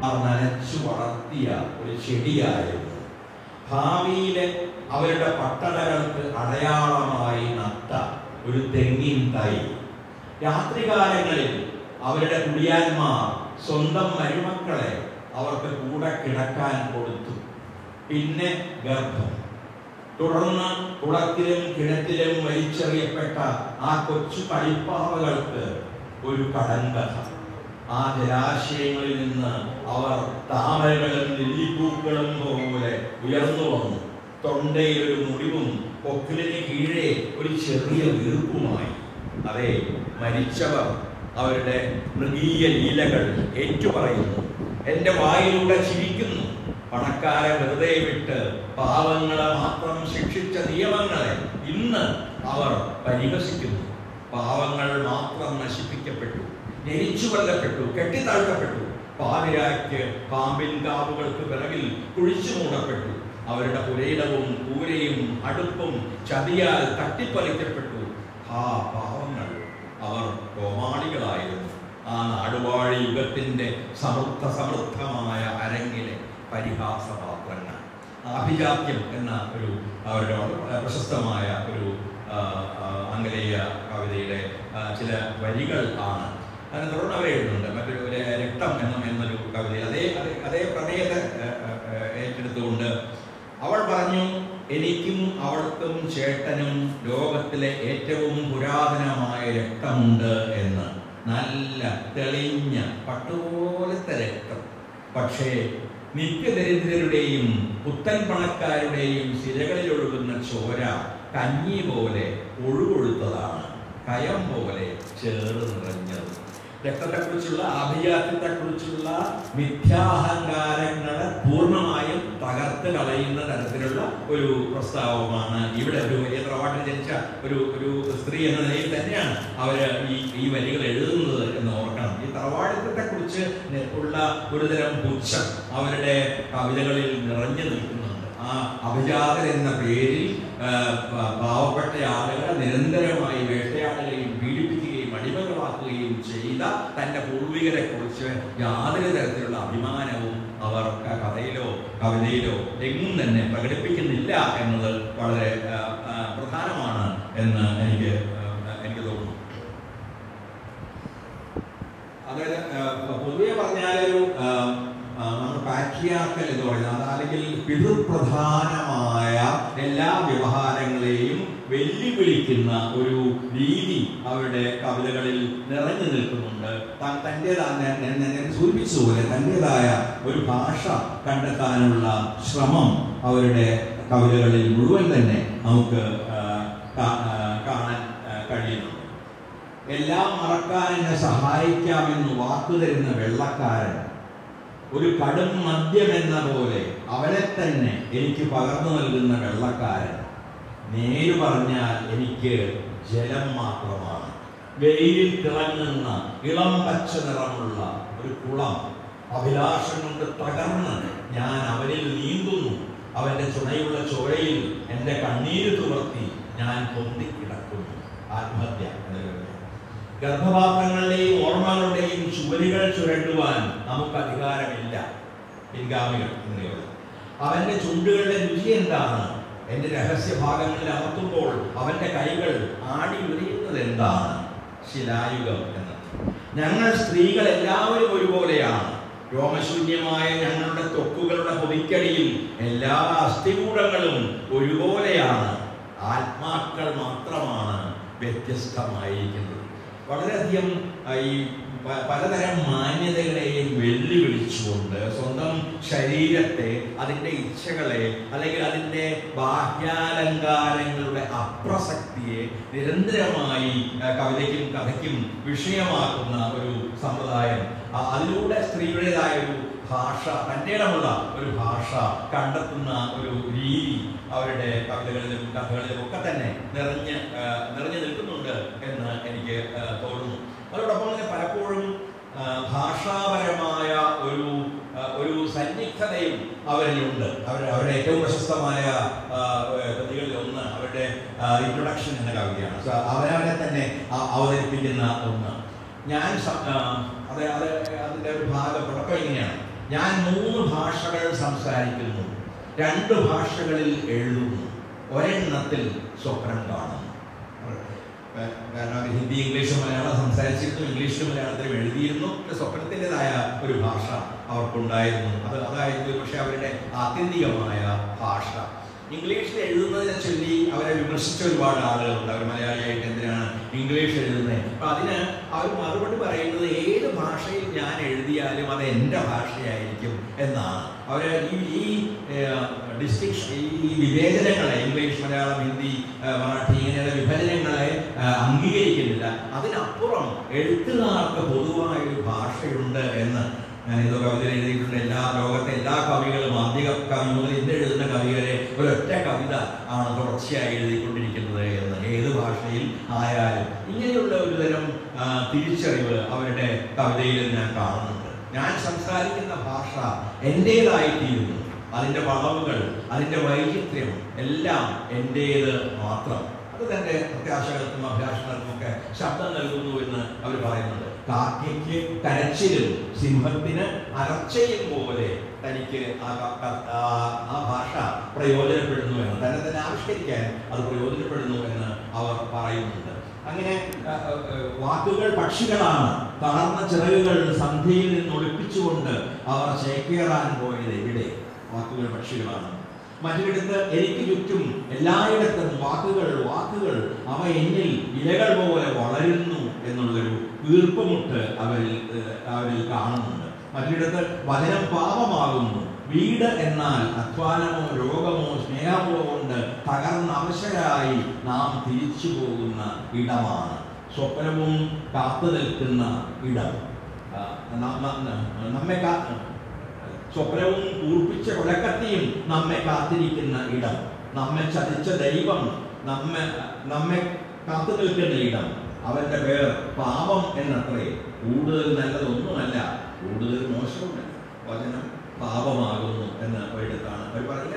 അവർ നനച്ചു വളർത്തിയ ഒരു ചെടിയായിരുന്നു ഭാവിയിലെ അവരുടെ പട്ടണകൾക്ക് അടയാളമായി നട്ട ഒരു തെങ്ങിൻ തൈ രാത്രികാലങ്ങളിൽ അവരുടെ കുടിയാന്മാർ സ്വന്തം മരുമക്കളെ അവർക്ക് കൂടെ കിടക്കാൻ കൊടുത്തു പിന്നെ ഗർഭം തുടർന്ന് കുളത്തിലും കിണറ്റിലും വലിച്ചെറിയപ്പെട്ട ആ കൊച്ചു കളിപ്പാവകൾക്ക് ഒരു കടങ്കഥ ആ ജലാശയങ്ങളിൽ നിന്ന് അവർ താമരകളും ലില്ലിപ്പൂക്കളും പോലെ ഉയർന്നു വന്നു തൊണ്ടയിൽ ഒരു മുറിവും പൊക്കിളിന് കീഴേ ഒരു ചെറിയ വീർപ്പുമായി അതെ മരിച്ചവർ അവരുടെ മൃഗീയ ലീലകൾ ഏറ്റുപറയുന്നു എന്റെ വായിലൂടെ ചിരിക്കുന്നു പണക്കാരെ വെറുതെ വിട്ട് പാവങ്ങളെ മാത്രം ശിക്ഷിച്ച നിയമങ്ങളെ ഇന്ന് അവർ പരിഹസിക്കുന്നു പാവങ്ങൾ മാത്രം നശിപ്പിക്കപ്പെട്ടു ജനിച്ചു കൊല്ലപ്പെട്ടു കെട്ടിത്താഴ്ത്തപ്പെട്ടു പാതിരായ്ക്ക് പാമ്പിൻ കാവുകൾക്ക് പിറകിൽ കുഴിച്ചു മൂടപ്പെട്ടു അവരുടെ പുരയിടവും കൂരയും അടുപ്പും ചതിയാൽ തട്ടിപ്പറിക്കപ്പെട്ടു ആ പാവങ്ങൾ അവർ കോമാളികളായിരുന്നു ആ നാടുവാഴി യുഗത്തിന്റെ സമൃദ്ധ സമൃദ്ധമായ അരങ്ങിലെ പരിഹാസപാത്രങ്ങൾ അഭിജാത്യം എന്ന ഒരു അവരുടെ വളരെ പ്രശസ്തമായ ഒരു ആ, ആ, ആംഗലേയ കവിതയുടെ ആ, ചില വരികൾ ആണ് അതിനെ തുടർന്ന് അവർ എഴുതുന്നുണ്ട് മറ്റൊരു ഒരു രക്തം എന്ന എന്നൊരു കവിതയിൽ അതേ അതേ അതേ പ്രമേയത്തെ ആ, ആ, ആ, ഏറ്റെടുത്തുകൊണ്ട് അവൾ പറഞ്ഞു എനിക്കും അവൾക്കും ചേട്ടനും ലോകത്തിലെ ഏറ്റവും പുരാതനമായ രക്തമുണ്ട് എന്ന് നല്ല തെളിഞ്ഞ പട്ടുപോലത്തെ രക്തം പക്ഷേ നിത്യദരിദ്രരുടെയും പുത്തൻ പണക്കാരുടെയും സിരകളിൽ ഒഴുകുന്ന ചോര കഞ്ഞി പോലെ ഒഴുകൊഴുത്തതാണ് കയം പോലെ ചേർന്ന് നിറഞ്ഞത് രക്തത്തെക്കുറിച്ചുള്ള അഭിജാത്യത്തെക്കുറിച്ചുള്ള മിഥ്യാഹങ്കാരങ്ങളെ പൂർണ്ണമായും തകർത്ത് കളയുന്ന തരത്തിലുള്ള ഒരു പ്രസ്താവമാണ് ഇവിടെ ഒരു വലിയ തറവാട്ടിൽ ജനിച്ച ഒരു ഒരു സ്ത്രീ എന്ന നിലയിൽ തന്നെയാണ് അവര് ഈ ഈ വരികൾ എഴുതുന്നത് എന്ന് ഓർക്കണം ഈ തറവാടിത്തത്തെ കുറിച്ച് ഉള്ള ഒരുതരം പുച്ഛം അവരുടെ കവിതകളിൽ നിറഞ്ഞു നിൽക്കുന്നുണ്ട് ആ അഭിജാതൻ എന്ന പേരിൽ ആ, പ- പാവപ്പെട്ട ആളുകളെ നിരന്തരമായി വേട്ടയാടുകയും പീഡിപ്പിക്കുകയും അടിമകളാക്കുകയും ചെയ്ത തന്റെ പൂർവികരെ കുറിച്ച് യാതൊരു തരത്തിലുള്ള അഭിമാനവും അവർ ക- കഥയിലോ കവിതയിലോ എങ്ങും തന്നെ പ്രകടിപ്പിക്കുന്നില്ല എന്നത് വളരെ ആ, ആ, പ്രധാനമാണ് എന്ന് എനിക്ക് ആ, എനിക്ക് തോന്നുന്നു അതായത് ആ, പൊതുവെ പറഞ്ഞാലൊരു ആ, ആ, നമ്മൾ പാട്രിയാർക്കൽ എന്ന് പറയുന്നത് അത് അല്ലെങ്കിൽ പിതൃപ്രധാനമായ എല്ലാ വ്യവഹാരങ്ങളെയും വെല്ലുവിളിക്കുന്ന ഒരു രീതി അവരുടെ കവിതകളിൽ നിറഞ്ഞു നിൽക്കുന്നുണ്ട് താൻ തൻ്റെതായ ഞാൻ നേരത്തെ സൂചിപ്പിച്ചതുപോലെ തൻ്റെതായ ഒരു ഭാഷ കണ്ടെത്താനുള്ള ശ്രമം അവരുടെ കവിതകളിൽ മുഴുവൻ തന്നെ നമുക്ക് ആ, കാ- ആ, കാണാൻ ആ, കഴിയുന്നുണ്ട് എല്ലാം മറക്കാൻ എന്നെ സഹായിക്കാമെന്ന് വാക്കു തരുന്ന വെള്ളക്കാരൻ ഒരു കടും മദ്യമെന്ന പോലെ അവനെ തന്നെ എനിക്ക് പകർന്നു നൽകുന്ന വെള്ളക്കാരൻ നേര് പറഞ്ഞാൽ എനിക്ക് ജലം മാത്രമാണ് വെയിലിൽ തിളങ്ങുന്ന ഇളം പച്ച നിറമുള്ള ഒരു കുളം അഭിലാഷം കൊണ്ട് തകർന്ന് ഞാൻ അവനിൽ നീന്തുന്നു അവന്റെ ചുണയുള്ള ചോരയിൽ എന്റെ കണ്ണീര് തുവർത്തി ഞാൻ പൊന്തിക്കിടക്കുന്നു ആത്മഹത്യ എന്നൊരു കവിത. ഗർഭപാത്രങ്ങളുടെയും ഓർമ്മകളുടെയും ചുവരുകൾ ചുരണ്ടുവാൻ നമുക്ക് അധികാരമില്ല പിൻഗാമികൾ എന്നിവർ അവന്റെ ചുണ്ടുകളുടെ രുചി എന്താണ് എന്റെ രഹസ്യ ഭാഗങ്ങളിൽ അമർത്തുമ്പോൾ അവന്റെ കൈകൾ ആടി ഉരിയുന്നത് എന്താണ് ശിലായുഗം എന്ന് ഞങ്ങൾ സ്ത്രീകൾ എല്ലാവരും ഒരുപോലെയാണ് രോമശൂന്യമായ ഞങ്ങളുടെ ത്വക്കുകളുടെ പൊതിക്കടിയിൽ എല്ലാ അസ്ഥികൂടങ്ങളും ഒരുപോലെയാണ് ആത്മാക്കൾ മാത്രമാണ് വ്യത്യസ്തമായിരിക്കുന്നത് വളരെയധികം ആ, ഈ പ- പലതരം മാന്യതകളെയും വെല്ലുവിളിച്ചുകൊണ്ട് സ്വന്തം ശരീരത്തെ അതിൻ്റെ ഇച്ഛകളെ അല്ലെങ്കിൽ അതിൻ്റെ ബാഹ്യാലങ്കാരങ്ങളുടെ അപ്രസക്തിയെ നിരന്തരമായി ആ, കവിതയ്ക്കും കഥയ്ക്കും വിഷയമാക്കുന്ന ഒരു സമ്പ്രദായം ആ, അതിലൂടെ സ്ത്രീയുടേതായ ഒരു ഭാഷ തൻ്റെയിടമുള്ള ഒരു ഭാഷ കണ്ടെത്തുന്ന ഒരു രീതി അവരുടെ കവിതകളിലും കഥകളിലും ഒക്കെ തന്നെ നിറഞ്ഞ് ആ, നിറഞ്ഞു നിൽക്കുന്നുണ്ട് എന്ന് എനിക്ക് ആ, തോന്നുന്നു അതോടൊപ്പം തന്നെ പലപ്പോഴും ആ, ഭാഷാപരമായ ഒരു ആ, ഒരു സന്നിഗ്ധതയും അവരിലുണ്ട് അവർ അവരുടെ ഏറ്റവും പ്രശസ്തമായ ആ, കൃതികളിൽ ഒന്ന് അവരുടെ ഇൻട്രൊഡക്ഷൻ എന്ന കവിതയാണ് So, അവരവരെ തന്നെ ആ- അവതരിപ്പിക്കുന്ന ഒന്ന് ഞാൻ സ- ആ, അത് അത് അതിൻ്റെ ഒരു ഭാഗം തുടക്കം ഇങ്ങനെയാണ് ഞാൻ മൂന്ന് ഭാഷകൾ സംസാരിക്കുന്നു രണ്ട് ഭാഷകളിൽ എഴുതുന്നു ഒരെണ്ണത്തിൽ സ്വപ്നം കാണുന്നു ഏഹ് കാരണം അവർ ഹിന്ദി ഇംഗ്ലീഷ് മലയാളം സംസാരിച്ചിരുന്നു ഇംഗ്ലീഷിലും മലയാളത്തിലും എഴുതിയിരുന്നു പക്ഷെ സ്വപ്നത്തിൻ്റെതായ ഒരു ഭാഷ അവർക്കുണ്ടായിരുന്നു അത് അതായിരുന്നു പക്ഷെ അവരുടെ ആത്യന്തികമായ ഭാഷ ഇംഗ്ലീഷിൽ എഴുതുന്നതിനെ ചൊല്ലി അവരെ വിമർശിച്ച ഒരുപാട് ആളുകളുണ്ട് അവർ മലയാളിയായിട്ട് എന്തിനാണ് ഇംഗ്ലീഷ് എഴുതുന്നത് അപ്പൊ അതിന് അവർ മറുപടി പറയുന്നത് ഏത് ഭാഷയിൽ ഞാൻ എഴുതിയാലും അത് എൻ്റെ ഭാഷയായിരിക്കും എന്നാണ് അവർ ഈ ഈ ഡിസ്റ്റിങ്ഷൻ ഈ വിവേചനങ്ങളെ ഇംഗ്ലീഷ് മലയാളം ഹിന്ദി ആ, മറാഠി ഇങ്ങനെയുള്ള വിഭജനങ്ങളെ ആ, അംഗീകരിക്കുന്നില്ല അതിനപ്പുറം എഴുത്തുകാർക്ക് പൊതുവായ ഒരു ഭാഷയുണ്ട് എന്ന് ഞാൻ ഇതോ കവിത എഴുതിയിട്ടുണ്ട് എല്ലാ ലോകത്തെ എല്ലാ കവികളും ആദ്യ കവി മുതൽ ഇന്ന് എഴുതുന്ന കവികളെ ഒരൊറ്റ കവിത ആണ് തുടർച്ചയായി എഴുതിക്കൊണ്ടിരിക്കുന്നത് എന്ന് ഏത് ഭാഷയിൽ ആയാലും ഇങ്ങനെയുള്ള ഒരു തരം ആ, തിരിച്ചറിവ് അവരുടെ കവിതയിൽ ഞാൻ കാണുന്നുണ്ട് ഞാൻ സംസാരിക്കുന്ന ഭാഷ എൻ്റേതായിത്തീരുന്നു അതിൻ്റെ വളവുകൾ അതിൻ്റെ വൈചിത്ര്യം എല്ലാം എൻ്റേത് മാത്രം അത് തന്റെ പ്രത്യാശകൾക്കും അഭിലാഷങ്ങൾക്കും ഒക്കെ ശബ്ദം നൽകുന്നു എന്ന് അവർ പറയുന്നുണ്ട് കാക്കയ്ക്ക് കരച്ചിലും സിംഹത്തിന് അലർച്ചയും പോലെ തനിക്ക് ആ ക- ക- ആ- ആ ഭാഷ പ്രയോജനപ്പെടുന്നു എന്ന് തന്നെ തന്നെ ആവിഷ്കരിക്കാൻ അത് പ്രയോജനപ്പെടുന്നു എന്ന് അവർ പറയുന്നുണ്ട് അങ്ങനെ ആ, ആ, ആ, വാക്കുകൾ പക്ഷികളാണ് തളർന്ന ചിറകുകൾ സന്ധ്യയിൽ നിന്ന് ഒളിപ്പിച്ചുകൊണ്ട് അവർ ചേക്കേറാൻ പോയത് എവിടെ വാക്കുകൾ പക്ഷികളാണ് മറ്റൊരിടത്ത് എനിക്ക് ചുറ്റും എല്ലായിടത്തും വാക്കുകൾ വാക്കുകൾ അവ എന്നിൽ ഇലകൾ പോലെ വളരുന്നു എന്നുള്ളൊരു വീർപ്പുമുട്ട് അവരിൽ ഏഹ്, അവരിൽ കാണുന്നുണ്ട് മറ്റൊരിടത്ത് വചനം പാപമാകുന്നു വീട് എന്നാൽ അധ്വാനമോ രോഗമോ സ്നേഹമോ കൊണ്ട് തകർന്ന അവശരായി നാം തിരിച്ചു പോകുന്ന ഇടമാണ് സ്വപ്നവും കാത്തു നിൽക്കുന്ന ഇടം ആ, ന- ന- ന- നമ്മെ കാ സ്വപ്നവും കൂർപ്പിച്ച കൊലക്കത്തിയും നമ്മെ കാത്തിരിക്കുന്ന ഇടം നമ്മെ ചതിച്ച ദൈവം നമ്മെ നമ്മെ കാത്തു നിൽക്കുന്ന ഇടം അവന്റെ പേർ പാപം എന്നത്രേ കൂടുതൽ നല്ലതൊന്നുമല്ല കൂടുതൽ മോശവുമല്ല വചനം പാപമാകുന്നു എന്ന് ഒരിടത്താണ് അവർ പറഞ്ഞ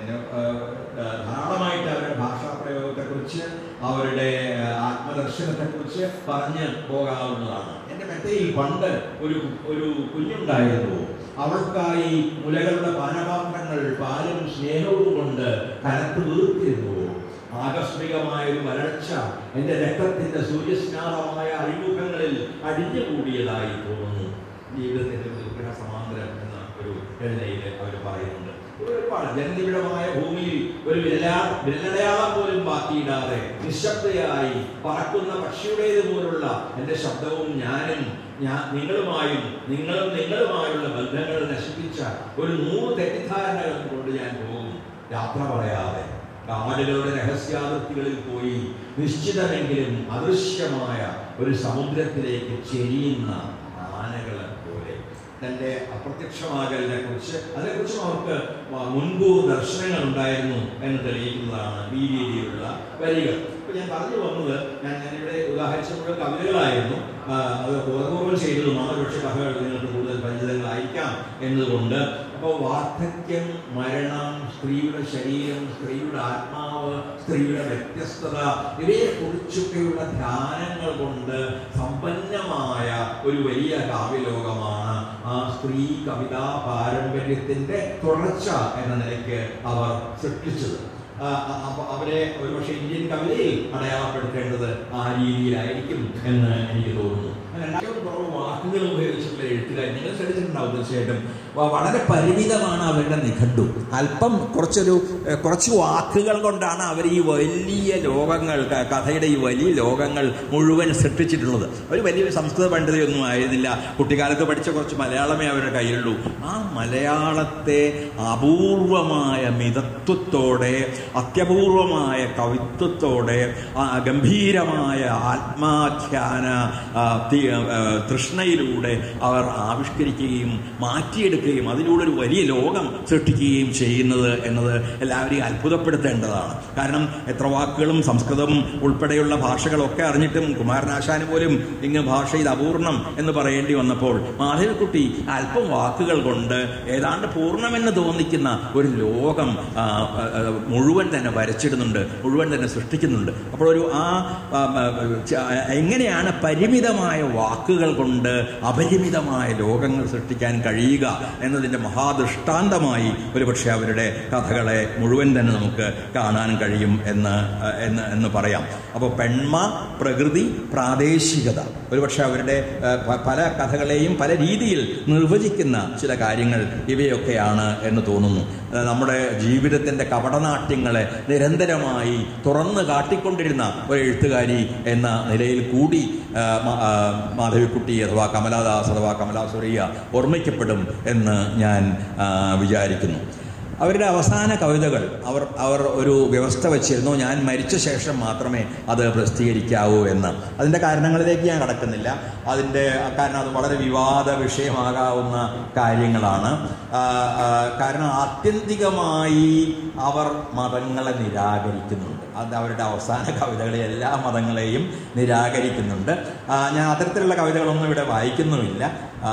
ധാരാളമായിട്ട് അവരുടെ ഭാഷാ പ്രയോഗത്തെക്കുറിച്ച് അവരുടെ ആത്മദർശനത്തെക്കുറിച്ച് പറഞ്ഞ് പോകാവുന്നതാണ് എൻ്റെ മെത്തയിൽ പണ്ട് ഒരു ഒരു കുഞ്ഞുണ്ടായിരുന്നു അവൾക്കായി മുലകളുടെ പാനപാത്രങ്ങൾ പാലും സ്നേഹവും കൊണ്ട് കനത്ത് വീർത്തിരുന്നു ആകസ്മികമായ ഒരു വരൾച്ച എൻ്റെ രക്തത്തിന്റെ സൂര്യസ്നാതമായ അഴിമുഖങ്ങളിൽ അടിഞ്ഞുകൂടിയതായി തോന്നുന്നു ജീവിതത്തിന്റെ ദുർഗ്രഹ സമാന്തരം എന്ന ഒരു എഴുതയിൽ അവർ പറയുന്നുണ്ട് ഒരുപാട് ജനനിബിഡമായ ഭൂമിയിൽ ഒരു വിരലാ വിരലടയാളം പോലും ബാക്കിയിടാതെ നിശബ്ദയായി പറക്കുന്ന പക്ഷിയുടേത് പോലുള്ള എൻ്റെ ശബ്ദവും ഞാനും ഞാൻ നിങ്ങളുമായും നിങ്ങളും നിങ്ങളുമായുള്ള ബന്ധങ്ങൾ നശിപ്പിച്ച ഒരു നൂറ് തെറ്റിദ്ധാരണകൾ കൊണ്ട് ഞാൻ പോകും യാത്ര പറയാതെ കാടുകളുടെ രഹസ്യാതിർത്തികളിൽ പോയി നിശ്ചിതമെങ്കിലും അദൃശ്യമായ ഒരു സമുദ്രത്തിലേക്ക് ചെരിയുന്ന ആനകളെ പോലെ തന്റെ അപ്രത്യക്ഷമാകലിനെ കുറിച്ച് അതിനെക്കുറിച്ചും അവർക്ക് വ- മുൻകൂർ ദർശനങ്ങൾ ഉണ്ടായിരുന്നു എന്ന് തെളിയിക്കുന്നതാണ് ഈ രീതിയിലുള്ള വരികൾ ഇപ്പൊ ഞാൻ പറഞ്ഞു വന്നത് ഞാൻ ഞാനിവിടെ ഉദാഹരിച്ച മുഴുവൻ കവിതകളായിരുന്നു ആ, അത് ബോധപൂർവ്വം ചെയ്തതുമാണ് പക്ഷെ കഥകൾ നിങ്ങൾക്ക് കൂടുതൽ പരിചിതങ്ങളായിരിക്കാം എന്നതുകൊണ്ട് അപ്പോൾ വാർദ്ധക്യം മരണം സ്ത്രീയുടെ ശരീരം സ്ത്രീയുടെ ആത്മാവ് സ്ത്രീയുടെ വ്യത്യസ്തത ഇവയെ കുറിച്ചൊക്കെയുള്ള ധ്യാനങ്ങൾ കൊണ്ട് സമ്പന്നമായ ഒരു വലിയ കാവ്യലോകമാണ് ആ സ്ത്രീ കവിതാ പാരമ്പര്യത്തിന്റെ തുടർച്ച എന്ന നിലയ്ക്ക് അവർ സൃഷ്ടിച്ചത് ആ, ആ, അപ്പൊ അവരെ ഒരുപക്ഷെ ഇന്ത്യൻ കവിതയിൽ അടയാളപ്പെടുത്തേണ്ടത് ആ രീതിയിലായിരിക്കും എന്ന് എനിക്ക് തോന്നുന്നു രണ്ടാമത് കുറവ് വാക്കുകൾ ഉപയോഗിച്ചിട്ടുള്ള എഴുത്തുകാർ നിങ്ങൾ ശ്രദ്ധിച്ചിട്ടുണ്ടാവും തീർച്ചയായിട്ടും വ- വളരെ പരിമിതമാണ് അവരുടെ നിഘണ്ടു അല്പം കുറച്ചൊരു ഏഹ്, കുറച്ച് വാക്കുകൾ കൊണ്ടാണ് അവർ ഈ വലിയ ലോകങ്ങൾ ക- കഥയുടെ ഈ വലിയ ലോകങ്ങൾ മുഴുവൻ സൃഷ്ടിച്ചിട്ടുള്ളത് ഒരു വലിയൊരു സംസ്കൃത പണ്ഡിതയൊന്നും ആയിരുന്നില്ല കുട്ടിക്കാലത്ത് പഠിച്ച കുറച്ച് മലയാളമേ അവരുടെ കയ്യിലുള്ളൂ ആ മലയാളത്തെ അപൂർവമായ മിതത്വത്തോടെ അത്യപൂർവമായ കവിത്വത്തോടെ ആ ഗംഭീരമായ ആത്മാഖ്യാന ആ, തി- ആ, തൃഷ്ണയിലൂടെ അവർ ആവിഷ്കരിക്കുകയും മാറ്റിയെടുക്കുകയും അതിലൂടെ ഒരു വലിയ ലോകം സൃഷ്ടിക്കുകയും ചെയ്യുന്നത് എന്നത് എല്ലാവരെയും അത്ഭുതപ്പെടുത്തേണ്ടതാണ് കാരണം എത്ര വാക്കുകളും സംസ്കൃതം ഉൾപ്പെടെയുള്ള ഭാഷകളൊക്കെ അറിഞ്ഞിട്ടും കുമാരനാശാന് പോലും ഇങ്ങ് ഭാഷ ഇത് അപൂർണം എന്ന് പറയേണ്ടി വന്നപ്പോൾ മാധവിക്കുട്ടി അല്പം വാക്കുകൾ കൊണ്ട് ഏതാണ്ട് പൂർണ്ണമെന്ന് തോന്നിക്കുന്ന ഒരു ലോകം ആ, ആ, ആ, മുഴുവൻ തന്നെ വരച്ചിടുന്നുണ്ട് മുഴുവൻ തന്നെ സൃഷ്ടിക്കുന്നുണ്ട് അപ്പോൾ ഒരു ആ ആ, ആ, ച- എങ്ങനെയാണ് പരിമിതമായ വാക്കുകൾ കൊണ്ട് അപരിമിതമായ ലോകങ്ങൾ സൃഷ്ടിക്കാൻ കഴിയുക എന്നതിൻ്റെ മഹാദൃഷ്ടാന്തമായി ഒരുപക്ഷെ അവരുടെ കഥകളെ മുഴുവൻ തന്നെ നമുക്ക് കാണാൻ കഴിയും എന്ന് ഏഹ്, എന്ന് എന്ന് പറയാം അപ്പോൾ പെൺമ പ്രകൃതി പ്രാദേശികത ഒരുപക്ഷെ അവരുടെ ഏഹ്, പ- പല കഥകളെയും പല രീതിയിൽ നിർവചിക്കുന്ന ചില കാര്യങ്ങൾ ഇവയൊക്കെയാണ് എന്ന് തോന്നുന്നു ഏഹ്, നമ്മുടെ ജീവിതത്തിൻ്റെ കപടനാട്യങ്ങളെ നിരന്തരമായി തുറന്ന് കാട്ടിക്കൊണ്ടിരുന്ന ഒരു എഴുത്തുകാരി എന്ന നിലയിൽ കൂടി ഏഹ്, മ- ആ, മാധവിക്കുട്ടി അഥവാ കമലാദാസ് അഥവാ കമലാസുരയ്യ ഓർമ്മിക്കപ്പെടും എന്ന് ഞാൻ ആ, വിചാരിക്കുന്നു അവരുടെ അവസാന കവിതകൾ അവർ അവർ ഒരു വ്യവസ്ഥ വച്ചിരുന്നു ഞാൻ മരിച്ച ശേഷം മാത്രമേ അത് പ്രസിദ്ധീകരിക്കാവൂ എന്ന് അതിൻ്റെ കാരണങ്ങളിലേക്ക് ഞാൻ കടക്കുന്നില്ല അതിൻ്റെ കാരണം അത് വളരെ വിവാദ വിഷയമാകാവുന്ന കാര്യങ്ങളാണ് ആ, ആ, കാരണം ആത്യന്തികമായി അവർ മതങ്ങളെ നിരാകരിക്കുന്നുണ്ട് അത് അവരുടെ അവസാന കവിതകളിൽ എല്ലാ മതങ്ങളെയും നിരാകരിക്കുന്നുണ്ട് ആ, ഞാൻ അത്തരത്തിലുള്ള കവിതകളൊന്നും ഇവിടെ വായിക്കുന്നുമില്ല ആ,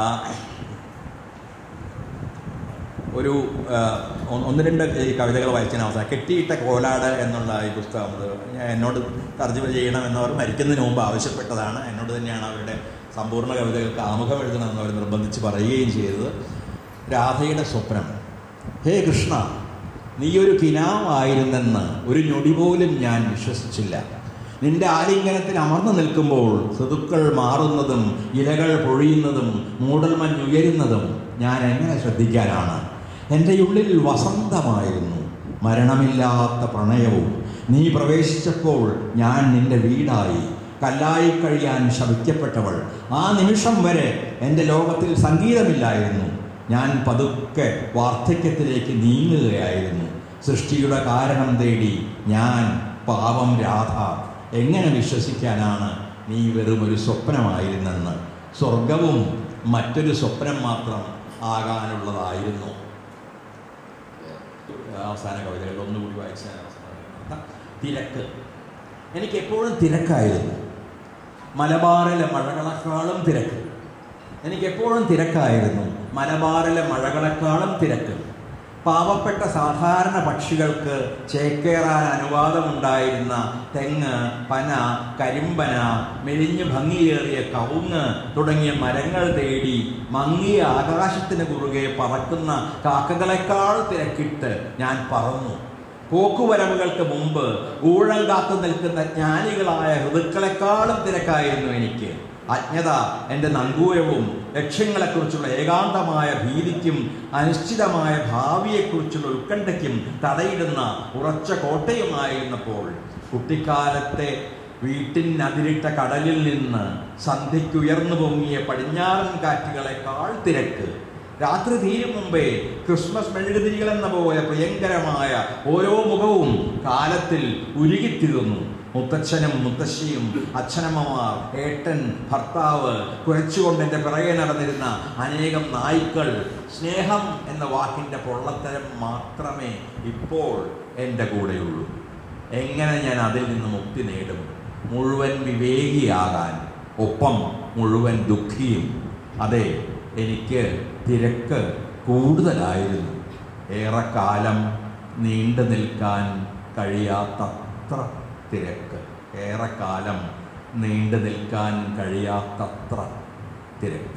ഒരു ആ, ഒന്ന് ഒന്ന് രണ്ട് ഈ കവിതകൾ വായിച്ചതിന് അവസാനം കെട്ടിയിട്ട കോലാട് എന്നുള്ള ഈ പുസ്തകം അത് ഞാൻ എന്നോട് തർജ്ജമ ചെയ്യണമെന്ന് അവർ മരിക്കുന്നതിന് മുമ്പ് ആവശ്യപ്പെട്ടതാണ് എന്നോട് തന്നെയാണ് അവരുടെ സമ്പൂർണ്ണ കവിതകൾക്ക് ആമുഖം എഴുതണമെന്ന് അവർ നിർബന്ധിച്ച് പറയുകയും ചെയ്തത് രാധയുടെ സ്വപ്നം ഹേ കൃഷ്ണ നീയൊരു കിനാവായിരുന്നെന്ന് ഒരു ഞൊടി പോലും ഞാൻ വിശ്വസിച്ചില്ല നിന്റെ ആലിംഗനത്തിൽ അമർന്നു നിൽക്കുമ്പോൾ ഋതുക്കൾ മാറുന്നതും ഇലകൾ പൊഴിയുന്നതും മൂടൽമഞ്ഞുയരുന്നതും ഞാൻ എങ്ങനെ ശ്രദ്ധിക്കാനാണ് എൻ്റെ ഉള്ളിൽ വസന്തമായിരുന്നു മരണമില്ലാത്ത പ്രണയവും നീ പ്രവേശിച്ചപ്പോൾ ഞാൻ നിന്റെ വീടായി കല്ലായി കഴിയാൻ ശവിക്കപ്പെട്ടവൾ ആ നിമിഷം വരെ എൻ്റെ ലോകത്തിൽ സംഗീതമില്ലായിരുന്നു ഞാൻ പതുക്കെ വാർദ്ധക്യത്തിലേക്ക് നീങ്ങുകയായിരുന്നു സൃഷ്ടിയുടെ കാരണം തേടി ഞാൻ പാവം രാധ എങ്ങനെ വിശ്വസിക്കാനാണ് നീ വെറും ഒരു സ്വപ്നമായിരുന്നെന്ന് സ്വർഗവും മറ്റൊരു സ്വപ്നം മാത്രം ആകാനുള്ളതായിരുന്നു അവസാന കവിതകൾ ഒന്നുകൂടി വായിച്ച അവസാനം തിരക്ക് എനിക്ക് എപ്പോഴും തിരക്കായിരുന്നു മലബാറിലെ മഴകളെക്കാളും തിരക്ക് എനിക്ക് എപ്പോഴും തിരക്കായിരുന്നു മലബാറിലെ മഴകളെക്കാളും തിരക്ക് പാവപ്പെട്ട സാധാരണ പക്ഷികൾക്ക് ചേക്കേറാൻ അനുവാദമുണ്ടായിരുന്ന തെങ്ങ് പന കരിമ്പന മെലിഞ്ഞു ഭംഗിയേറിയ കവുങ്ങ് തുടങ്ങിയ മരങ്ങൾ തേടി മങ്ങിയ ആകാശത്തിന് കുറുകെ പറക്കുന്ന കാക്കകളെക്കാൾ തിരക്കിട്ട് ഞാൻ പറന്നു പോക്കുവരവുകൾക്ക് മുമ്പ് ഊഴം കാത്തു നിൽക്കുന്ന ജ്ഞാനികളായ ഋതുക്കളെക്കാളും തിരക്കായിരുന്നു എനിക്ക് അജ്ഞത എൻ്റെ നങ്കൂരവും ലക്ഷ്യങ്ങളെക്കുറിച്ചുള്ള ഏകാന്തമായ ഭീതിക്കും അനിശ്ചിതമായ ഭാവിയെക്കുറിച്ചുള്ള ഉത്കണ്ഠയ്ക്കും തടയിടുന്ന ഉറച്ച കോട്ടയുമായിരുന്നപ്പോൾ കുട്ടിക്കാലത്തെ വീട്ടിനതിരിട്ട കടലിൽ നിന്ന് സന്ധ്യയ്ക്കുയർന്നു പൊങ്ങിയ പടിഞ്ഞാറൻ കാറ്റുകളെക്കാൾ തിരക്ക് രാത്രി തീരും മുമ്പേ ക്രിസ്മസ് മെഴുകുതിരികൾ എന്ന പോലെ പ്രിയങ്കരമായ ഓരോ മുഖവും കാലത്തിൽ ഉരുകിത്തീർന്നു മുത്തച്ഛനും മുത്തശ്ശിയും അച്ഛനമ്മമാർ ഏട്ടൻ ഭർത്താവ് കുഴച്ചുകൊണ്ട് എൻ്റെ പിറകെ നടന്നിരുന്ന അനേകം നായ്ക്കൾ സ്നേഹം എന്ന വാക്കിൻ്റെ പൊള്ളത്തരം മാത്രമേ ഇപ്പോൾ എൻ്റെ കൂടെയുള്ളൂ എങ്ങനെ ഞാൻ അതിൽ നിന്ന് മുക്തി നേടും മുഴുവൻ വിവേകിയാകാൻ ഒപ്പം മുഴുവൻ ദുഃഖിയും അതെ എനിക്ക് തിരക്ക് കൂടുതലായിരുന്നു ഏറെക്കാലം നീണ്ടു നിൽക്കാൻ കഴിയാത്തത്ര തിരക്ക് ഏറെക്കാലം നീണ്ടു നിൽക്കാൻ കഴിയാത്തത്ര തിരക്ക്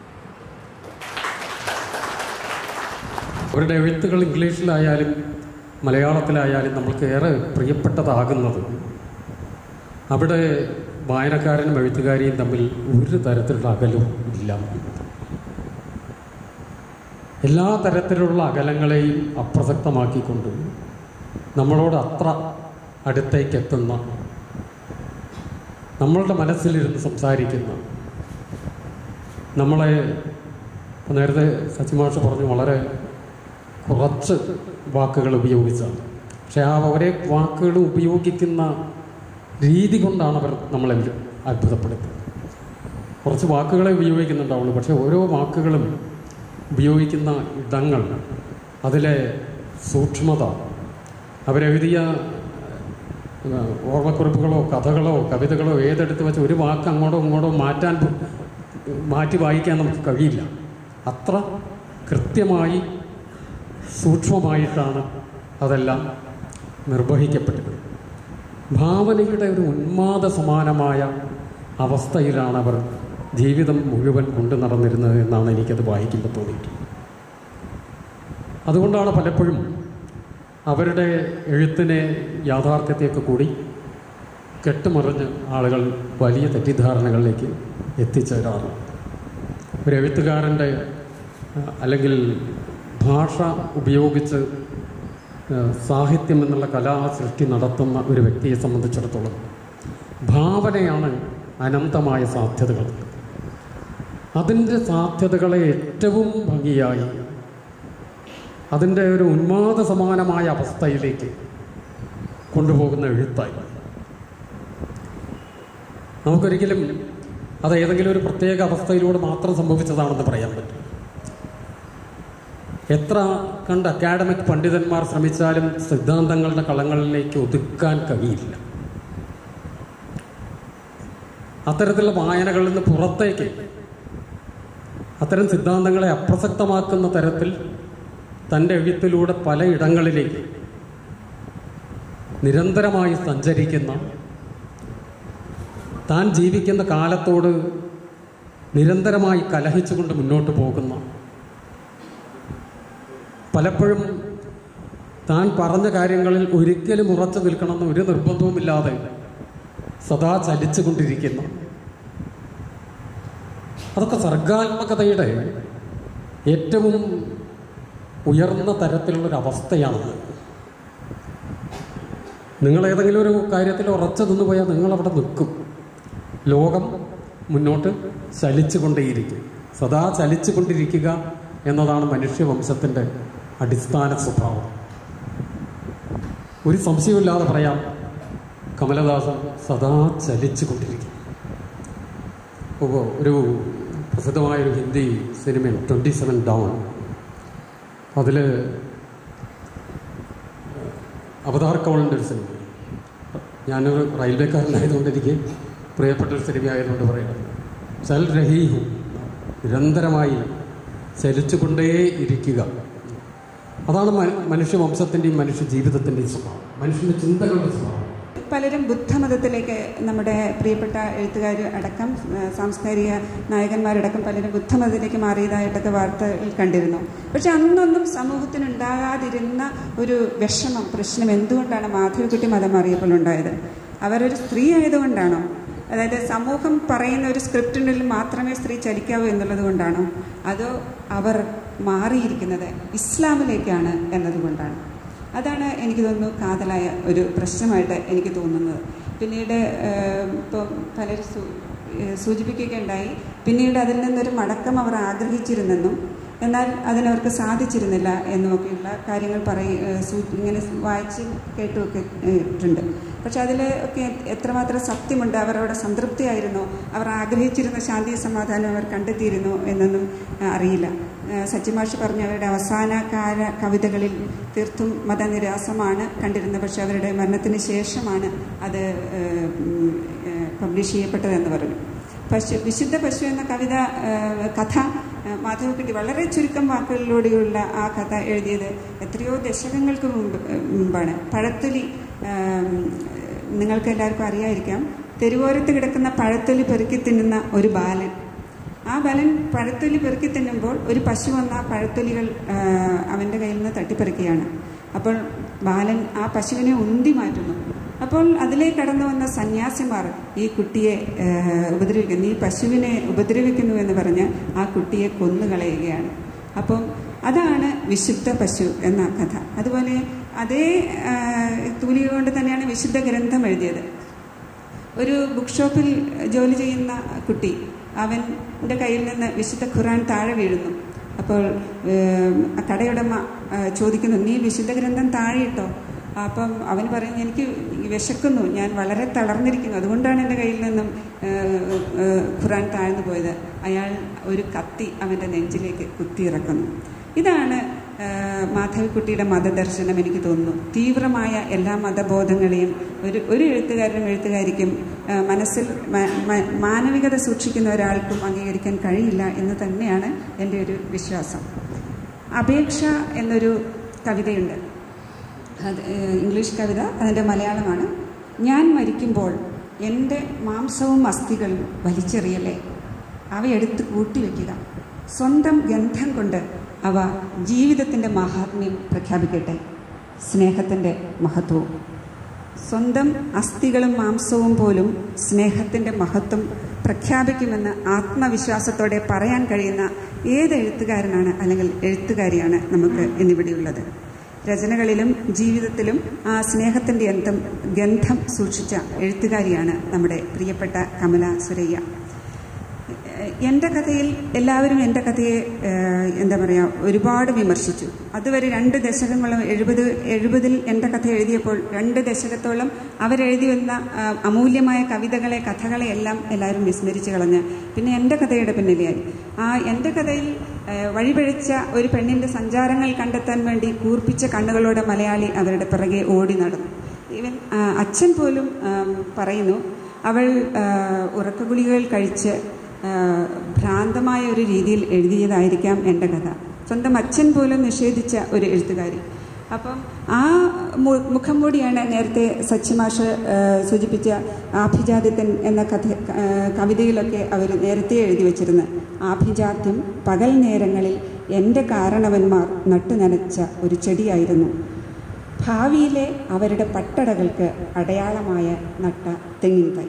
അവരുടെ എഴുത്തുകൾ ഇംഗ്ലീഷിലായാലും മലയാളത്തിലായാലും നമ്മൾക്ക് ഏറെ പ്രിയപ്പെട്ടതാകുന്നത് അവിടെ വായനക്കാരനും എഴുത്തുകാരിയും തമ്മിൽ ഒരു തരത്തിലുള്ള അകലവും ഇല്ല എല്ലാ തരത്തിലുള്ള അകലങ്ങളെയും അപ്രസക്തമാക്കിക്കൊണ്ട് നമ്മളോട് അത്ര അടുത്തേക്ക് എത്തുന്ന നമ്മളുടെ മനസ്സിലിരുന്ന് സംസാരിക്കുന്ന നമ്മളെ ഇപ്പം നേരത്തെ സച്ചിമാഷ പറഞ്ഞു വളരെ കുറച്ച് വാക്കുകൾ ഉപയോഗിച്ചാണ് പക്ഷെ ആ ഒരേ വാക്കുകൾ ഉപയോഗിക്കുന്ന രീതി കൊണ്ടാണ് അവർ നമ്മളെ അത്ഭുതപ്പെടുത്തുന്നത് കുറച്ച് വാക്കുകളെ ഉപയോഗിക്കുന്നുണ്ടാവുള്ളൂ പക്ഷെ ഓരോ വാക്കുകളും ഉപയോഗിക്കുന്ന ഇടങ്ങൾ അതിലെ സൂക്ഷ്മത അവരെഴുതിയ ഏഹ്, ഓർമ്മക്കുറിപ്പുകളോ കഥകളോ കവിതകളോ ഏതെടുത്ത് വെച്ച് ഒരു വാക്ക് അങ്ങോട്ടോ ഇങ്ങോട്ടോ മാറ്റാൻ പോ- മാറ്റി വായിക്കാൻ നമുക്ക് കഴിയില്ല അത്ര കൃത്യമായി സൂക്ഷ്മമായിട്ടാണ് അതെല്ലാം നിർവഹിക്കപ്പെട്ടത് ഭാവനയുടെ ഒരു ഉന്മാദ സമാനമായ അവസ്ഥയിലാണ് അവർ ജീവിതം മുഴുവൻ കൊണ്ടു നടന്നിരുന്നത് എന്നാണ് എനിക്കത് വായിക്കുമ്പോൾ തോന്നിയിട്ടുള്ളത് അതുകൊണ്ടാണ് പലപ്പോഴും അവരുടെ എഴുത്തിനെ യാഥാർത്ഥ്യത്തെയൊക്കെ കൂടി കെട്ടുമറിഞ്ഞ് ആളുകൾ വലിയ തെറ്റിദ്ധാരണകളിലേക്ക് എത്തിച്ചേരാറ് ഒരു എഴുത്തുകാരൻ്റെ അഹ്, അല്ലെങ്കിൽ ഭാഷ ഉപയോഗിച്ച് അഹ്, സാഹിത്യം എന്നുള്ള കലാസൃഷ്ടി നടത്തുന്ന ഒരു വ്യക്തിയെ സംബന്ധിച്ചിടത്തോളം ഭാവനയാണ് അനന്തമായ സാധ്യതകൾ അതിൻ്റെ സാധ്യതകളെ ഏറ്റവും ഭംഗിയായി അതിൻ്റെ ഒരു ഉന്മാദ സമാനമായ അവസ്ഥയിലേക്ക് കൊണ്ടുപോകുന്ന എഴുത്തായി നമുക്കൊരിക്കലും അത് ഏതെങ്കിലും ഒരു പ്രത്യേക അവസ്ഥയിലൂടെ മാത്രം സംഭവിച്ചതാണെന്ന് പറയാൻ പറ്റും എത്ര കണ്ട് അക്കാഡമിക് പണ്ഡിതന്മാർ ശ്രമിച്ചാലും സിദ്ധാന്തങ്ങളുടെ കളങ്ങളിലേക്ക് ഒതുക്കാൻ കഴിയില്ല അത്തരത്തിലുള്ള വായനകളിൽ നിന്ന് പുറത്തേക്ക് അത്തരം സിദ്ധാന്തങ്ങളെ അപ്രസക്തമാക്കുന്ന തരത്തിൽ തൻ്റെ എഴുത്തിലൂടെ പല ഇടങ്ങളിലേക്ക് നിരന്തരമായി സഞ്ചരിക്കുന്ന താൻ ജീവിക്കുന്ന കാലത്തോട് നിരന്തരമായി കലഹിച്ചുകൊണ്ട് മുന്നോട്ട് പോകുന്ന പലപ്പോഴും താൻ പറഞ്ഞ കാര്യങ്ങളിൽ ഒരിക്കലും ഉറച്ചു നിൽക്കണമെന്ന് ഒരു നിർബന്ധവുമില്ലാതെ സദാ ചലിച്ചുകൊണ്ടിരിക്കുന്ന അതൊക്കെ സർഗാത്മകതയുടെ ഏറ്റവും ഉയർന്ന തരത്തിലുള്ളൊരു അവസ്ഥയാണ് നിങ്ങൾ ഏതെങ്കിലും ഒരു കാര്യത്തിൽ ഉറച്ചു നിന്ന് പോയാൽ നിങ്ങൾ അവിടെ നിൽക്കും ലോകം മുന്നോട്ട് ചലിച്ചുകൊണ്ടേയിരിക്കും സദാ ചലിച്ചുകൊണ്ടിരിക്കുക എന്നതാണ് മനുഷ്യവംശത്തിൻ്റെ അടിസ്ഥാന സ്വഭാവം ഒരു സംശയമില്ലാതെ പറയാം കമലദാസൻ സദാ ചലിച്ചുകൊണ്ടിരിക്കും ഇപ്പോൾ ഒരു പ്രസിദ്ധമായൊരു ഹിന്ദി സിനിമയാണ് ട്വൻറ്റി സെവൻ ഡൗൺ അതിൽ അവതാർ കൗളിൻ്റെ ഒരു സിനിമ ഞാനൊരു റെയിൽവേക്കാരനായതുകൊണ്ട് എനിക്ക് പ്രിയപ്പെട്ട ഒരു സിനിമ ആയതുകൊണ്ട് പറയുന്നത് ചൽ രഹി ഹു നിരന്തരമായി ചലിച്ചുകൊണ്ടേ ഇരിക്കുക അതാണ് മ- മനുഷ്യവംശത്തിൻ്റെയും മനുഷ്യ ജീവിതത്തിൻ്റെയും സ്വഭാവം മനുഷ്യൻ്റെ ചിന്തകളുടെ സ്വഭാവം പലരും ബുദ്ധമതത്തിലേക്ക് നമ്മുടെ പ്രിയപ്പെട്ട എഴുത്തുകാർ അടക്കം ആ, സാംസ്കാരിക നായകന്മാരടക്കം പലരും ബുദ്ധമതത്തിലേക്ക് മാറിയതായിട്ടൊക്കെ വാർത്തകൾ കണ്ടിരുന്നു പക്ഷെ അന്നൊന്നും സമൂഹത്തിനുണ്ടാകാതിരുന്ന ഒരു വിഷമം പ്രശ്നം എന്തുകൊണ്ടാണ് മാധവിക്കുട്ടി മതം മാറിയപ്പോൾ ഉണ്ടായത് അവരൊരു സ്ത്രീ ആയതുകൊണ്ടാണോ അതായത് സമൂഹം പറയുന്ന ഒരു സ്ക്രിപ്റ്റിനുള്ളിൽ മാത്രമേ സ്ത്രീ ചലിക്കാവൂ എന്നുള്ളത് കൊണ്ടാണോ അതോ അവർ മാറിയിരിക്കുന്നത് ഇസ്ലാമിലേക്കാണ് എന്നതുകൊണ്ടാണ് അതാണ് എനിക്ക് തോന്നുന്നു കാതലായ ഒരു പ്രശ്നമായിട്ട് എനിക്ക് തോന്നുന്നത് പിന്നീട് ഏഹ്, ഇപ്പം പലരും സൂ ഏഹ്, സൂചിപ്പിക്കുകയുണ്ടായി പിന്നീട് അതിൽ നിന്നൊരു മടക്കം അവർ ആഗ്രഹിച്ചിരുന്നെന്നും എന്നാൽ അതിനവർക്ക് സാധിച്ചിരുന്നില്ല എന്നുമൊക്കെയുള്ള കാര്യങ്ങൾ പറയ ഏഹ്, സൂ- ഇങ്ങനെ വായിച്ച് കേട്ടുമൊക്കെ ഇട്ടുണ്ട് പക്ഷെ അതിൽ ഒക്കെ എത്രമാത്രം സത്യമുണ്ട് അവർ അവിടെ സംതൃപ്തിയായിരുന്നോ അവർ ആഗ്രഹിച്ചിരുന്ന ശാന്തി സമാധാനം അവർ കണ്ടെത്തിയിരുന്നു എന്നൊന്നും ആ, അറിയില്ല ആ, സച്ചിമാഷ് പറഞ്ഞ അവരുടെ അവസാന കാല കവിതകളിൽ തീർത്തും മതനിരാസമാണ് കണ്ടിരുന്നത് പക്ഷെ അവരുടെ മരണത്തിന് ശേഷമാണ് അത് ഏഹ്, ഉം, ഏഹ്, പബ്ലിഷ് ചെയ്യപ്പെട്ടതെന്ന് പറഞ്ഞു പശു വിശുദ്ധ പശു എന്ന കവിത ഏഹ്, കഥ ഏഹ്, മാധവക്കുട്ടി വളരെ ചുരുക്കം വാക്കുകളിലൂടെയുള്ള ആ കഥ എഴുതിയത് എത്രയോ ദശകങ്ങൾക്ക് മുമ്പ് ഏഹ്, മുമ്പാണ് പഴത്തൊലി ഏഹ്, നിങ്ങൾക്ക് എല്ലാവർക്കും അറിയായിരിക്കാം തെരുവോരത്ത് കിടക്കുന്ന പഴത്തൊലി പെറുക്കി തിന്നുന്ന ഒരു ബാലൻ ആ ബാലൻ പഴത്തൊലി പെറുക്കി തിന്നുമ്പോൾ ഒരു പശു വന്ന ആ പഴത്തൊലികൾ ആ, അവൻ്റെ കയ്യിൽ നിന്ന് തട്ടിപ്പറിക്കുകയാണ് അപ്പോൾ ബാലൻ ആ പശുവിനെ ഉന്തി മാറ്റുന്നു അപ്പോൾ അതിലേക്ക് കടന്നു വന്ന സന്യാസിമാർ ഈ കുട്ടിയെ ആ, ഉപദ്രവിക്കുന്നു ഈ പശുവിനെ ഉപദ്രവിക്കുന്നു എന്ന് പറഞ്ഞ് ആ കുട്ടിയെ കൊന്നുകളയുകയാണ് അപ്പം അതാണ് വിശുദ്ധ പശു എന്ന കഥ അതുപോലെ അതേ ആ, തൂലിക കൊണ്ട് തന്നെയാണ് വിശുദ്ധ ഗ്രന്ഥം എഴുതിയത് ഒരു ബുക്ക് ഷോപ്പിൽ ജോലി ചെയ്യുന്ന കുട്ടി അവൻ്റെ കയ്യിൽ നിന്ന് വിശുദ്ധ ഖുറാൻ താഴെ വീഴുന്നു അപ്പോൾ ഏം, ആ കടയുടമ ആ, ചോദിക്കുന്നു നീ വിശുദ്ധ ഗ്രന്ഥം താഴെയിട്ടോ അപ്പം അവൻ പറയും എനിക്ക് വിശക്കുന്നു ഞാൻ വളരെ തളർന്നിരിക്കുന്നു അതുകൊണ്ടാണ് എൻ്റെ കയ്യിൽ നിന്നും ഏഹ്, ഏഹ്, ഖുറാൻ താഴ്ന്നു പോയത് അയാൾ ഒരു കത്തി അവൻ്റെ നെഞ്ചിലേക്ക് കുത്തിയിറക്കുന്നു ഇതാണ് ഏഹ്, മാധവിക്കുട്ടിയുടെ മതദർശനം എനിക്ക് തോന്നുന്നു തീവ്രമായ എല്ലാ മതബോധങ്ങളെയും ഒരു ഒരു എഴുത്തുകാരനും എഴുത്തുകാരിക്കും ഏഹ്, മനസ്സിൽ മ- മ- മാനവികത സൂക്ഷിക്കുന്ന ഒരാൾക്കും അംഗീകരിക്കാൻ കഴിയില്ല എന്ന് തന്നെയാണ് എൻ്റെ ഒരു വിശ്വാസം അപേക്ഷ എന്നൊരു കവിതയുണ്ട് അത് ഏഹ്, ഇംഗ്ലീഷ് കവിത അതിൻ്റെ മലയാളമാണ് ഞാൻ മരിക്കുമ്പോൾ എൻ്റെ മാംസവും അസ്ഥികളും വലിച്ചെറിയല്ലേ അവയെടുത്ത് കൂട്ടിവെക്കുക സ്വന്തം ഗന്ധം കൊണ്ട് അവ ജീവിതത്തിൻ്റെ മഹാത്മ്യം പ്രഖ്യാപിക്കട്ടെ സ്നേഹത്തിൻ്റെ മഹത്വവും സ്വന്തം അസ്ഥികളും മാംസവും പോലും സ്നേഹത്തിൻ്റെ മഹത്വം പ്രഖ്യാപിക്കുമെന്ന് ആത്മവിശ്വാസത്തോടെ പറയാൻ കഴിയുന്ന ഏത് എഴുത്തുകാരനാണ് അല്ലെങ്കിൽ എഴുത്തുകാരിയാണ് നമുക്ക് ഇന്നിവിടെയുള്ളത് രചനകളിലും ജീവിതത്തിലും ആ സ്നേഹത്തിൻ്റെ അന്തം ഗന്ധം സൂക്ഷിച്ച എഴുത്തുകാരിയാണ് നമ്മുടെ പ്രിയപ്പെട്ട കമല സുരയ്യ എൻ്റെ കഥയിൽ എല്ലാവരും എൻ്റെ കഥയെ ഏഹ്, എന്താ പറയുക ഒരുപാട് വിമർശിച്ചു അതുവരെ രണ്ട് ദശകങ്ങളും എഴുപത് എഴുപതിൽ എൻ്റെ കഥ എഴുതിയപ്പോൾ രണ്ട് ദശകത്തോളം അവരെഴുതി വന്ന ആ, അമൂല്യമായ കവിതകളെ കഥകളെ എല്ലാം എല്ലാവരും വിസ്മരിച്ച് കളഞ്ഞ് പിന്നെ എൻ്റെ കഥയുടെ പിന്നിലെയായി ആ എൻ്റെ കഥയിൽ ഏഹ്, വഴിപിഴച്ച ഒരു പെണ്ണിൻ്റെ സഞ്ചാരങ്ങൾ കണ്ടെത്താൻ വേണ്ടി കൂർപ്പിച്ച കണ്ണുകളോടെ മലയാളി അവരുടെ പിറകെ ഓടി നടന്നു ഈവൻ ആ, അച്ഛൻ പോലും ആം, പറയുന്നു അവൾ ആ, ഉറക്കഗുളികകൾ കഴിച്ച് ആ, ഭ്രാന്തമായ ഒരു രീതിയിൽ എഴുതിയതായിരിക്കാം എൻ്റെ കഥ സ്വന്തം അച്ഛൻ പോലും നിഷേധിച്ച ഒരു എഴുത്തുകാരി അപ്പം ആ മു- മുഖം മൂടിയാണ് നേരത്തെ സച്ചിമാഷ് ആ, സൂചിപ്പിച്ച ആഭിജാത്യത്തൻ എന്ന കഥ ആ, കവിതയിലൊക്കെ അവർ നേരത്തെ എഴുതി വച്ചിരുന്നത് ആഭിജാത്യം പകൽ നേരങ്ങളിൽ എൻ്റെ കാരണവന്മാർ നട്ടുനനച്ച ഒരു ചെടിയായിരുന്നു ഭാവിയിലെ അവരുടെ പട്ടടകൾക്ക് അടയാളമായ നട്ട തെങ്ങിൻ തൈ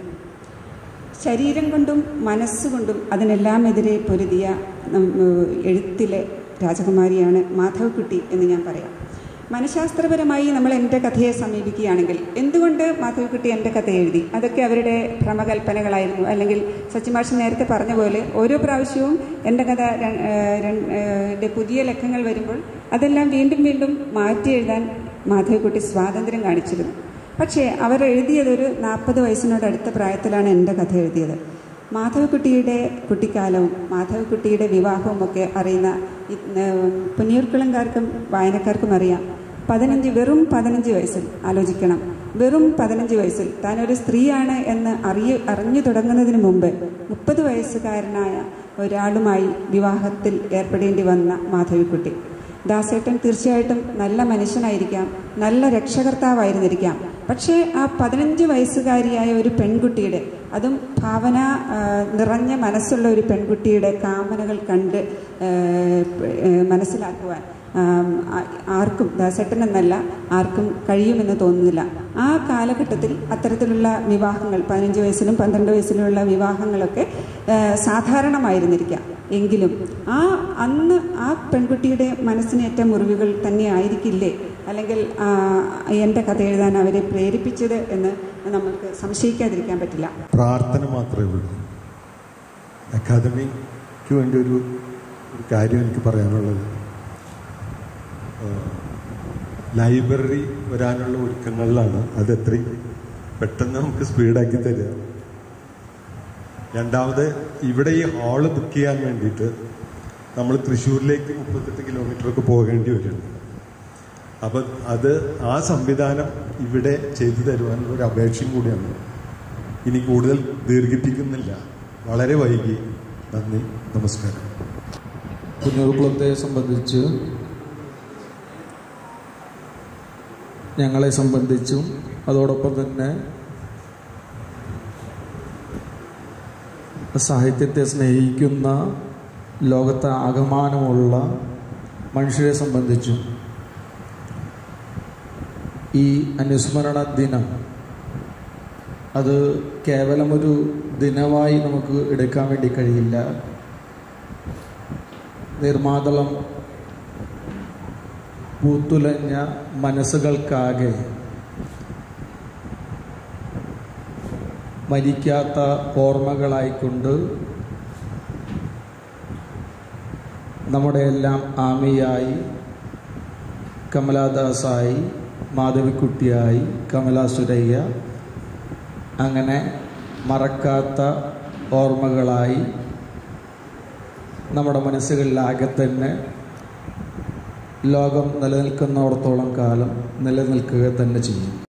ശരീരം കൊണ്ടും മനസ്സുകൊണ്ടും അതിനെല്ലാമെതിരെ പൊരുതിയ നം- എഴുത്തിലെ രാജകുമാരിയാണ് മാധവക്കുട്ടി എന്ന് ഞാൻ പറയാം മനഃശാസ്ത്രപരമായി നമ്മൾ എൻ്റെ കഥയെ സമീപിക്കുകയാണെങ്കിൽ എന്തുകൊണ്ട് മാധവക്കുട്ടി എൻ്റെ കഥ എഴുതി അതൊക്കെ അവരുടെ ഭ്രമകൽപ്പനകളായിരുന്നു അല്ലെങ്കിൽ സച്ചിമാഷ് നേരത്തെ പറഞ്ഞ പോലെ ഓരോ പ്രാവശ്യവും എൻ്റെ കഥ ര- ഏഹ് ര- ഏഹ് ന്റെ പുതിയ ലക്കങ്ങൾ വരുമ്പോൾ അതെല്ലാം വീണ്ടും വീണ്ടും മാറ്റി എഴുതാൻ മാധവക്കുട്ടി സ്വാതന്ത്ര്യം കാണിച്ചിരുന്നു പക്ഷേ അവർ എഴുതിയതൊരു നാൽപ്പത് വയസ്സിനോട് അടുത്ത പ്രായത്തിലാണ് എൻ്റെ കഥ എഴുതിയത് മാധവക്കുട്ടിയുടെ കുട്ടിക്കാലവും മാധവക്കുട്ടിയുടെ വിവാഹവും ഒക്കെ അറിയുന്ന ഈ, ഏഹ്, പുന്നിയൂർക്കുളംകാർക്കും വായനക്കാർക്കും അറിയാം പതിനഞ്ച് വെറും പതിനഞ്ച് വയസ്സിൽ ആലോചിക്കണം വെറും പതിനഞ്ച് വയസ്സിൽ താനൊരു സ്ത്രീയാണ് എന്ന് അറിയ അറിഞ്ഞു തുടങ്ങുന്നതിന് മുമ്പ് മുപ്പത് വയസ്സുകാരനായ ഒരാളുമായി വിവാഹത്തിൽ ഏർപ്പെടേണ്ടി വന്ന മാധവിക്കുട്ടി ദാസേട്ടൻ തീർച്ചയായിട്ടും നല്ല മനുഷ്യനായിരിക്കാം നല്ല രക്ഷകർത്താവായിരുന്നിരിക്കാം പക്ഷേ ആ പതിനഞ്ച് വയസ്സുകാരിയായ ഒരു പെൺകുട്ടിയുടെ അതും ഭാവന ആ, നിറഞ്ഞ മനസ്സുള്ള ഒരു പെൺകുട്ടിയുടെ കാമനകൾ കണ്ട് ആ, ആ, മനസ്സിലാക്കുവാൻ ആം, ആ- ആർക്കും ദാസേട്ടനെന്നല്ല ആർക്കും കഴിയുമെന്ന് തോന്നുന്നില്ല ആ കാലഘട്ടത്തിൽ അത്തരത്തിലുള്ള വിവാഹങ്ങൾ പതിനഞ്ച് വയസ്സിലും പന്ത്രണ്ട് വയസ്സിലുമുള്ള വിവാഹങ്ങളൊക്കെ ആ, സാധാരണമായിരുന്നിരിക്കാം എങ്കിലും ആ അന്ന് ആ പെൺകുട്ടിയുടെ മനസ്സിനേറ്റ മുറിവുകൾ തന്നെ ആയിരിക്കില്ലേ അല്ലെങ്കിൽ ആ, എൻ്റെ കഥ എഴുതാൻ അവരെ പ്രേരിപ്പിച്ചത് എന്ന് നമുക്ക് സംശയിക്കാതിരിക്കാൻ പറ്റില്ല പ്രാർത്ഥന മാത്രമേ ഉള്ളൂ അക്കാദമിക്ക് വേണ്ടി ഒരു ഒരു കാര്യം എനിക്ക് പറയാനുള്ളത് ആ, ലൈബ്രറി വരാനുള്ള ഒരുക്കങ്ങളിലാണ് അത് എത്രയും പെട്ടെന്ന് നമുക്ക് സ്പീഡാക്കി തരിക രണ്ടാമത് ഇവിടെ ഈ ഹാള് ബുക്ക് ചെയ്യാൻ വേണ്ടിയിട്ട് നമ്മൾ തൃശ്ശൂരിലേക്ക് മുപ്പത്തെട്ട് കിലോമീറ്റർ ഒക്കെ പോകേണ്ടി വരുന്നുണ്ട് അപ്പം അത് ആ സംവിധാനം ഇവിടെ ചെയ്തു തരുവാനുള്ള ഒരു അപേക്ഷയും കൂടിയാണ് ഇനി കൂടുതൽ ദീർഘിപ്പിക്കുന്നില്ല വളരെ വൈകി നന്ദി നമസ്കാരം പുന്നൂർകുളത്തെ സംബന്ധിച്ച് ഞങ്ങളെ സംബന്ധിച്ചും അതോടൊപ്പം തന്നെ സാഹിത്യത്തെ സ്നേഹിക്കുന്ന ലോകത്തെ ആകമാനമുള്ള മനുഷ്യരെ സംബന്ധിച്ചും ഈ അനുസ്മരണ ദിനം അത് കേവലം ഒരു ദിനമായി നമുക്ക് എടുക്കാൻ വേണ്ടി കഴിയില്ല നിർമാതളം പൂത്തുലഞ്ഞ മനസ്സുകൾക്കാകെ മരിക്കാത്ത ഓർമ്മകളായിക്കൊണ്ട് നമ്മുടെ എല്ലാം ആമയായി കമലാദാസായി മാധവിക്കുട്ടിയായി കമലാ സുരയ്യ അങ്ങനെ മറക്കാത്ത ഓർമ്മകളായി നമ്മുടെ മനസ്സുകളിലാകെ തന്നെ ലോകം നിലനിൽക്കുന്നിടത്തോളം കാലം നിലനിൽക്കുക തന്നെ ചെയ്യും